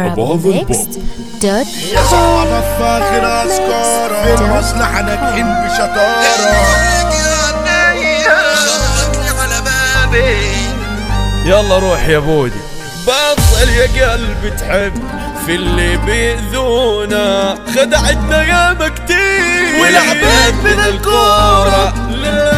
arabmix.com يا صعبة فاخر أذكارة في المصلحة ناجحين بشطارة يلا روح يا بودي بطل يا قلبي تحب في اللي بيأذونا خدعتنا يا كتير ولعبت من الكورة لا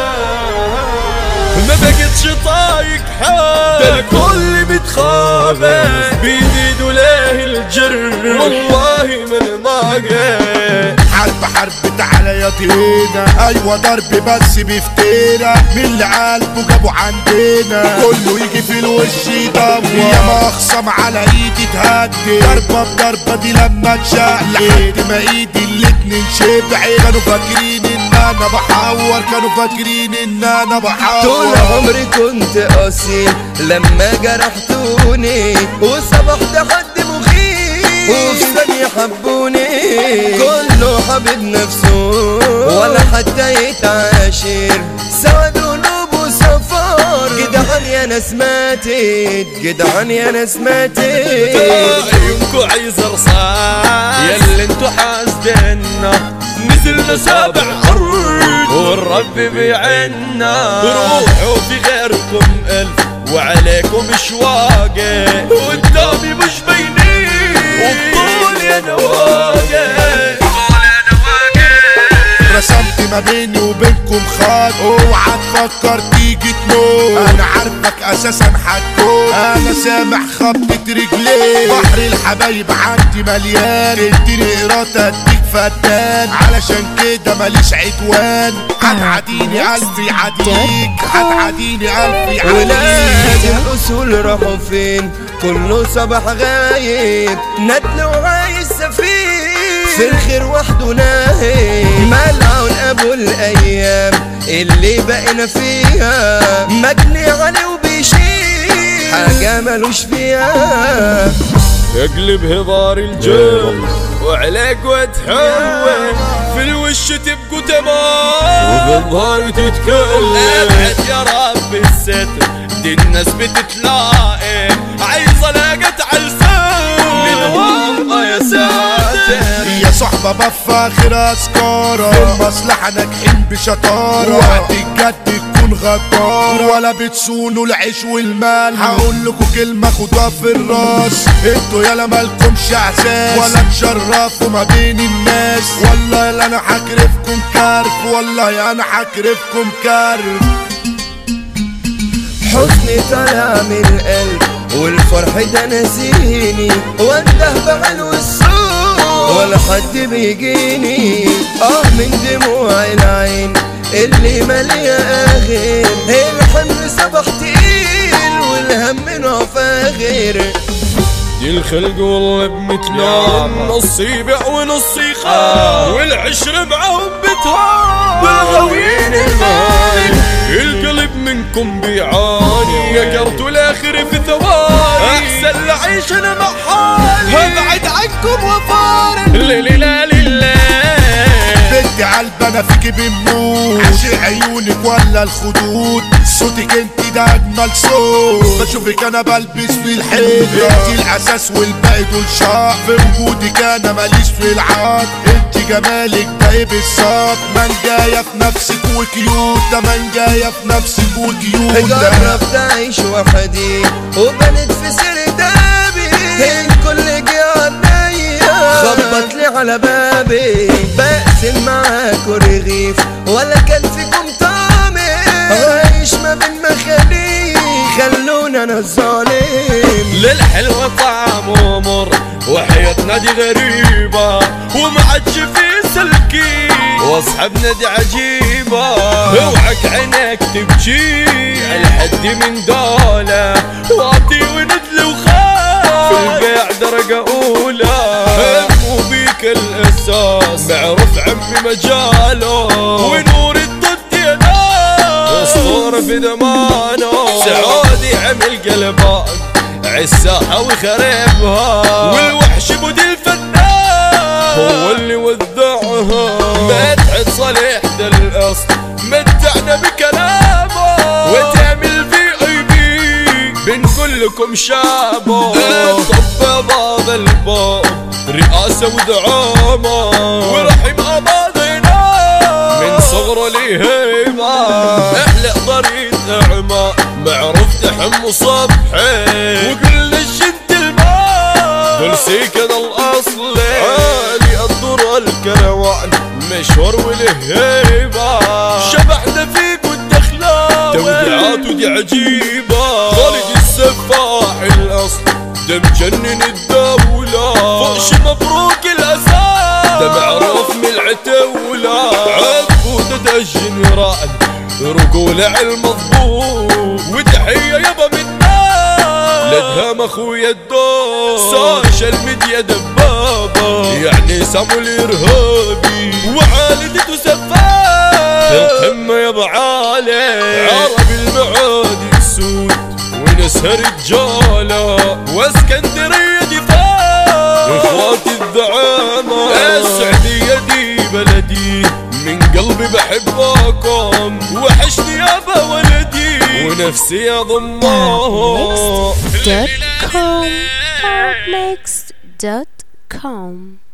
ما بقتش طايق حال ده الكل بيتخابى بيزيد له الجر والله من ناقص حرب حرب تعالى يا دينا ايوه ضرب بس بفتيرة من اللي قلبه جابوا عندنا كله يجي في الوش يدور يا ما اخصم على ايدي تهدي ضربة بضربة دي لما تشقلب لحد ما ايدي الاتنين شبعت كانوا فاكرين ان انا بحور كانوا فاكرين ان انا طول بحور عمري كنت قاسي لما جرحتوني وصبحت حد مخيف وفي ثانية حبوني كله حبيب نفسه ولا حتى يتعاشر سوا ذنوب وسفار جدعان يا ناس ماتت جدعان يا ناس ماتت عيونكو عايز رصاص ياللي انتو حاسدنا نزلنا سابع ارض والرب بيعنا روحوا في غيركم الف وعليكم شواقة قدامي مش بينين وبطول يا نواقة رسمت ما بيني وبينكم خط اوعى تفكر تيجي تموت انا عارفك اساسا هتكون انا سامع خبطة رجليك بحر الحبايب عندي مليان اديني قراطة اديك فتان علشان كده ماليش عدوان هتعاديني قلبي عديك هتعاديني قلبي ولاد عديك الأصول راحوا فين كله صباح غايب ندل وعايز سفين في الخير وحده ناهي ملعون أبو الأيام اللي بقينا فيها مجني عليه وبيشيل حاجة ملوش فيها اقلب هضار الجو وعليك وتحول في الوش تبقوا تمام وبالظهر تتكلم ابعد يا رب الستر دي الناس بتتلاقي عايزة لاقت عالسام من والله يا ساتر يا صحبة بفاخر أذكارة في المصلحة ناجحين بشطارة وقت الجد تكون غدار ولا بتصونوا العيش والمال هقول لكم كلمة خدوها في الراس انتوا يالا مالكمش احساس ولا تشرفوا ما بين الناس والله لا انا هكرفكم كارف والله انا هكرفكم كارف حزني طالع من القلب والفرح ده نسيني وانده بعلو السوق ولا حد بيجيني اه من دموع العين اللي مالية اخر الحمل صبح تقيل والهم منه فاخر دي الخلق والله بمثلهم نص يبيع ونص يخاف والعشرة معهم بتهان بالغوين المال القلب منكم بيعاني نكرت الاخر في ثواني احسن لعيش انا مع حالي ابعد عنكم وفارق لا لا لا لا بدي قلب انا فيكي بموت عشق عيونك ولا الخدود صوتك انت ده اجمل صوت بشوفك انا بلبس في الحيطه انت الاساس والباقي دول شاق في وجودك انا ماليش في العاد انت جمالك ده ايه بالظبط من جايه في نفسك وكيوت ده من جايه في نفسك وكيوت جربت اعيش وحدي وبنت في سردابي الكل جه عليا خبط لي على بابي بقسم معاكوا رغيف ولا كان فيكم طعم عايش ما بين مخاليق خلونا انا الظالم للحلوة طعم مر وحياتنا دي غريبة وما عادش في سلكي واصحابنا دي عجيبة اوعك عينك تبكي الحد من دولة واطي وندل وخاف في البيع درجة أولى همو بيك الأساس معروف عمي مجاله ونور الضد يا ناس اسطورة في زمانه سعودي عمل قلبان عالساحة وخربها والوحش بود الفنان هو اللي وزعها مدحت صالح ده القصد متعنا بكلامه وتعمل في اي بي بين كلكم شابه الطب ضاد وناسة ودعامة ورحم أبادنا من صغره لي هيبة احلى ضريد نعمة معروف دحم صبحي وقلنا الشنت الماء دول كذا الأصل عالي الضر الكروان مشوار وله هيبة شبحنا فيك والدخلاوي توديعات ودي عجيبة خالد السفاح الأصل ده مجنن الدولة فوش مبروك الأساس ده معروف من العتولة عبودة ده الجنرال رجولة علم مضبوط وتحية يابا منا لدهام اخويا الدور سوشيال ميديا دبابة يعني سامو الارهابي وعالدته سفاح في القمة يابا عالي عربي المعادي السود ونسها رجالة واسكندرية دفاع اخواتي الدعامة السعودية دي بلدي من قلبي بحبكم وحشني يابا ولدي ونفسي يا ضماه Mixed.com. Mixed.com.